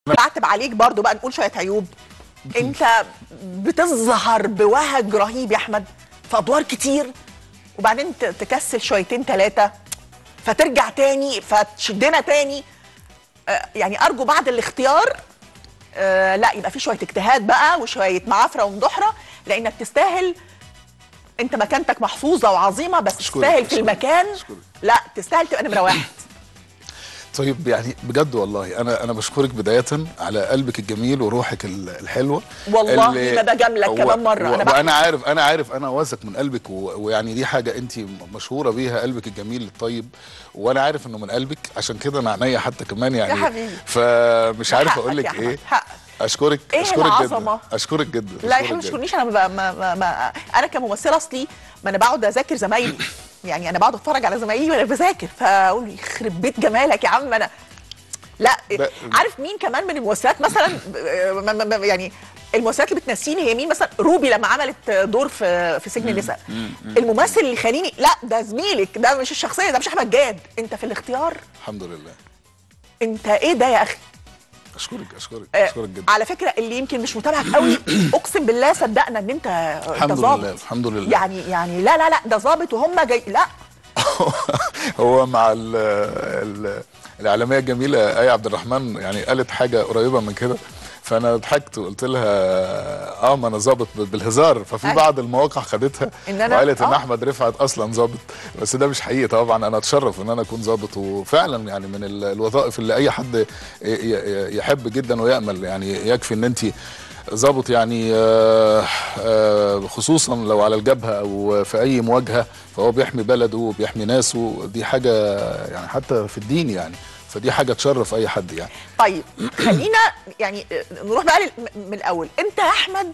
بعتب عليك برضو بقى نقول شويه عيوب انت بتظهر بوهج رهيب يا احمد في ادوار كتير وبعدين ت- تكسل شويتين ثلاثه فترجع تاني فتشدنا تاني آه، يعني ارجو بعد الاختيار آه، لا يبقى في شويه اجتهاد بقى وشويه معافره ومدحره لانك تستاهل انت مكانتك محفوظه وعظيمه بس أشكرك، تستاهل في أشكرك، المكان أشكرك. لا تستاهل تبقى نمره واحد طيب يعني بجد والله انا انا بشكرك بدايه على قلبك الجميل وروحك ال- الحلوه والله اللي- ما بجاملك و- كمان مرة، و- أنا بحكي. وانا عارف انا عارف انا واثق من قلبك و- ويعني دي حاجه انت مشهوره بيها قلبك الجميل الطيب وانا عارف انه من قلبك عشان كده انا عينيا حتى كمان يعني حبيبي. فمش عارف حقك اقول يا لك أحمد، ايه حقك. اشكرك إيه اشكرك العظمة؟ جدا اشكرك جدا لا يا أشكرك حبيبي ما جداً. تشكرنيش انا ما ما ما ما انا كممثله اصلي ما انا بقعد اذاكر زمايلي يعني انا بقعد اتفرج على زمايلي وانا بذاكر فاقول يخرب بيت جمالك يا عم انا لا لا. عارف مين كمان من الممثلات مثلا ما- ما- ما- يعني الممثلات اللي بتنسيني هي مين مثلا روبي لما عملت دور في في سجن النساء الممثل اللي يخليني لا ده زميلك ده مش الشخصيه ده مش احمد جاد انت في الاختيار الحمد لله انت ايه ده يا اخي اشكرك اشكرك آه، اشكرك جدا على فكره اللي يمكن مش متابعك قوي اقسم بالله صدقنا ان انت انت الحمد ظابط لله الحمد لله يعني يعني لا لا لا ده ظابط وهم جاي لا هو مع ال ال الاعلاميه الجميله ايه عبد الرحمن يعني قالت حاجه قريبه من كده فانا ضحكت وقلت لها اه ما انا ظابط بالهزار ففي أيوة. بعض المواقع خدتها إن أنا- وقالت ان آه. احمد رفعت اصلا ظابط بس ده مش حقيقي طبعا انا اتشرف ان انا اكون ظابط وفعلا يعني من ال- الوظائف اللي اي حد ي- ي- يحب جدا ويامل يعني يكفي ان انت ظابط يعني آه، آه، خصوصا لو على الجبهه او في اي مواجهه فهو بيحمي بلده وبيحمي ناسه دي حاجه يعني حتى في الدين يعني فدي حاجه تشرف اي حد يعني طيب خلينا يعني نروح بقى لل- من الاول انت يا احمد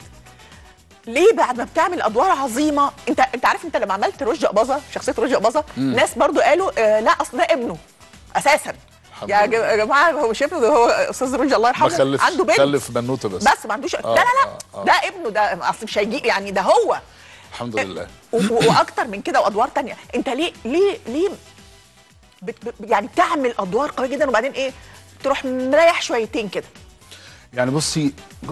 ليه بعد ما بتعمل ادوار عظيمه انت انت عارف انت لما عملت رشدي اباظه شخصيه رشدي اباظه ناس برضو قالوا آه لا اصل ده ابنه اساسا الحمد يا لله. جم- يا جماعه هو مش ابنه ده هو استاذ رشدي الله ما يرحمه خلف عنده بنت خلف بنوته بس بس ما عندوش لا لا لا آه، آه. ده ابنه ده اصل مش هيجي يعني ده هو الحمد لله و- و- واكتر من كده وادوار تانية انت ليه ليه ليه بت بت- يعني بتعمل ادوار قويه جدا وبعدين ايه تروح مريح شويتين كده يعني بصي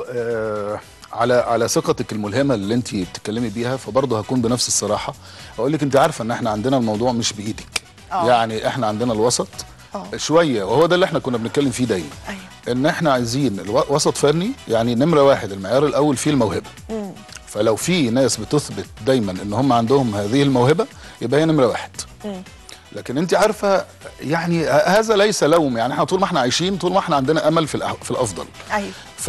آه على على ثقتك الملهمه اللي انت بتتكلمي بيها فبرضه هكون بنفس الصراحه اقول لك انت عارفه ان احنا عندنا الموضوع مش بايدك آه. يعني احنا عندنا الوسط آه. شويه وهو ده اللي احنا كنا بنتكلم فيه دايما أيوة. ان احنا عايزين الو- وسط فني يعني نمره واحد المعيار الاول فيه الموهبه فلو في ناس بتثبت دايما ان هم عندهم هذه الموهبه يبقى هي نمره واحد لكن انت عارفه يعني ه- هذا ليس لوم يعني احنا طول ما احنا عايشين طول ما احنا عندنا امل في الأح- في الافضل ايوه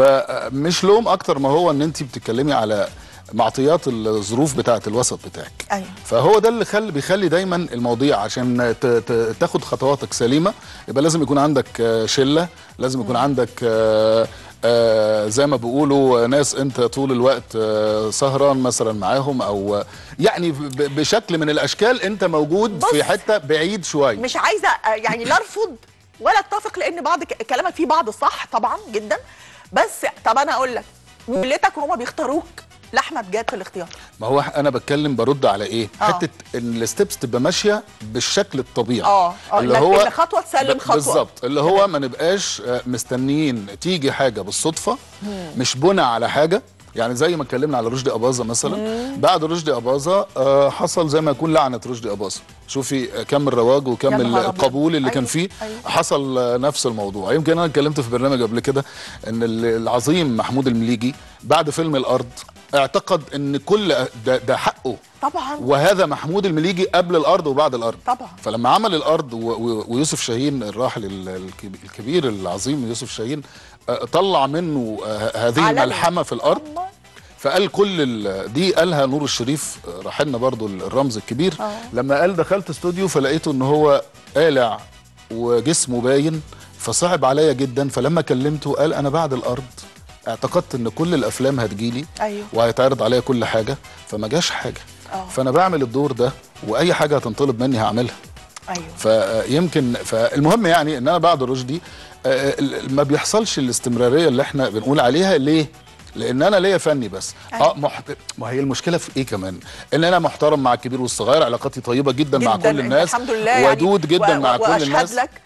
فمش لوم اكتر ما هو ان انت بتتكلمي على معطيات الظروف بتاعه الوسط بتاعك أيوة. فهو ده اللي خل بيخلي دايما المواضيع عشان ت- ت- تاخد خطواتك سليمه يبقى لازم يكون عندك آه، شله لازم يكون عندك آه، آه، زي ما بيقولوا ناس انت طول الوقت آه، سهران مثلا معاهم او يعني ب- بشكل من الاشكال انت موجود بص. في حته بعيد شويه مش عايزه آه، يعني لا ارفض ولا اتفق لان بعض ك- كلامك فيه بعض الصح طبعا جدا بس طب انا اقول لك ملتك وهما بيختاروك لاحمد جاد في الاختيار ما هو انا بتكلم برد على ايه آه. حته ان الستبس تبقى ماشيه بالشكل الطبيعي اه اه اللي إنك- هو إن خطوه تسلم ب- خطوه بالظبط اللي هو ما نبقاش آه، مستنيين تيجي حاجه بالصدفه مش بنى على حاجه يعني زي ما اتكلمنا على رشدي اباظه مثلا بعد رشدي اباظه آه، حصل زي ما يكون لعنه رشدي اباظه شوفي آه، كم الرواج وكم يا نهار أبيض. القبول اللي كان أيوة، فيه أيوة. حصل آه، نفس الموضوع يمكن انا اتكلمت في برنامج قبل كده ان ال- العظيم محمود المليجي بعد فيلم الارض اعتقد ان كل ده, ده حقه طبعا وهذا محمود المليجي قبل الارض وبعد الارض طبعا. فلما عمل الارض و- و- ويوسف شاهين الراحل ال- الكب- الكبير العظيم يوسف شاهين آه، طلع منه آه، هذه عالمي. الملحمه في الارض الله. فقال كل ال- دي قالها نور الشريف آه، راحلنا برضو الرمز الكبير آه. لما قال دخلت استوديو فلقيته ان هو قالع وجسمه باين فصعب عليا جدا فلما كلمته قال انا بعد الارض اعتقدت ان كل الافلام هتجيلي أيوه. وهيتعرض عليا كل حاجه فما جاش حاجه آه. فانا بعمل الدور ده واي حاجه هتنطلب مني هعملها ايوه فيمكن فالمهم يعني ان انا بعد رشدي آه، ال- ما بيحصلش الاستمراريه اللي احنا بنقول عليها ليه؟ لان انا ليا فني بس أيوة. اه محت... ما هي المشكله في ايه كمان؟ ان انا محترم مع الكبير والصغير علاقاتي طيبه جدا, مع جداً. كل الناس الحمد لله يعني ودود جدا و- مع و- كل الناس واشهد لك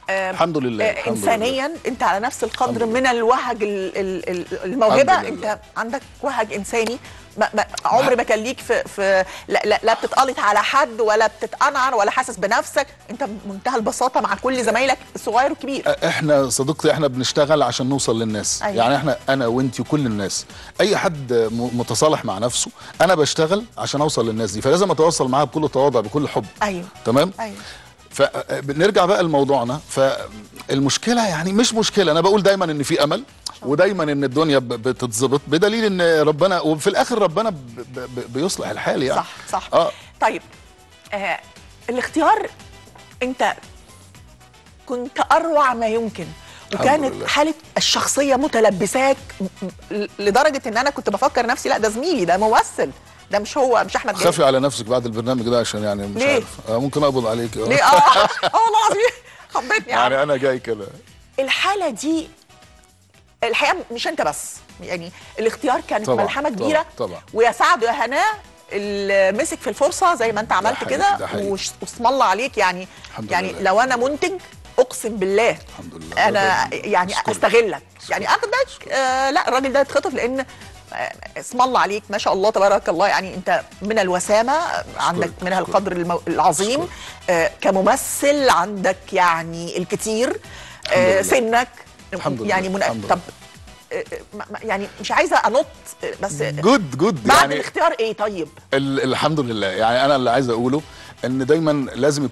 آه، الحمد لله آه، الحمد انسانيا انت على نفس القدر الحمد لله. من الوهج ال- ال- ال- الموهبه الحمد لله. انت عندك وهج انساني ما ما عمري ما كان ليك في في لا, لا, لا بتتقلط على حد ولا بتتقنعر ولا حاسس بنفسك انت بمنتهى البساطه مع كل زمايلك الصغير والكبير احنا صديقتي احنا بنشتغل عشان نوصل للناس أيوة. يعني احنا انا وانت وكل الناس اي حد م- متصالح مع نفسه انا بشتغل عشان اوصل للناس دي فلازم اتواصل معاها بكل تواضع بكل حب ايوه تمام ايوه فنرجع بقى لموضوعنا فالمشكله يعني مش مشكله انا بقول دايما ان في امل ودايما ان الدنيا ب- بتتظبط بدليل ان ربنا وفي الاخر ربنا ب- ب- بيصلح الحال يعني صح صح اه طيب آه الاختيار انت كنت اروع ما يمكن الحمد وكانت لله. حاله الشخصيه متلبساك م- م- لدرجه ان انا كنت بفكر نفسي لا ده زميلي ده ممثل ده مش هو مش احمد جلال خافي على نفسك بعد البرنامج ده عشان يعني مش ليه؟ عارف آه ممكن اقبض عليك ليه اه اه والله العظيم خضتني يعني يعني انا جاي كده الحاله دي الحقيقه مش انت بس يعني الاختيار كانت طبعاً، ملحمه طبعاً، كبيره طبعاً. ويا سعد ويا هناه اللي مسك في الفرصه زي ما انت عملت حقيقي، كده ده حقيقي. وش- واسم الله عليك يعني الحمد يعني لله. لو انا منتج اقسم بالله الحمد لله. انا ده- ده- يعني أشكرك. استغلك يعني اخد بالك آه لا الراجل ده يتخطف لان آه، اسم الله عليك ما شاء الله تبارك الله يعني انت من الوسامه آه، عندك منها أشكرك. القدر المو... العظيم أشكرك. آه كممثل عندك يعني الكثير آه لله. سنك الحمد لله. يعني منا... الحمد لله. طب آه، آه، ما- ما- يعني مش عايزه انط آه، بس آه، جود جود بعد يعني الاختيار ايه طيب ال- الحمد لله يعني انا اللي عايز اقوله ان دايما لازم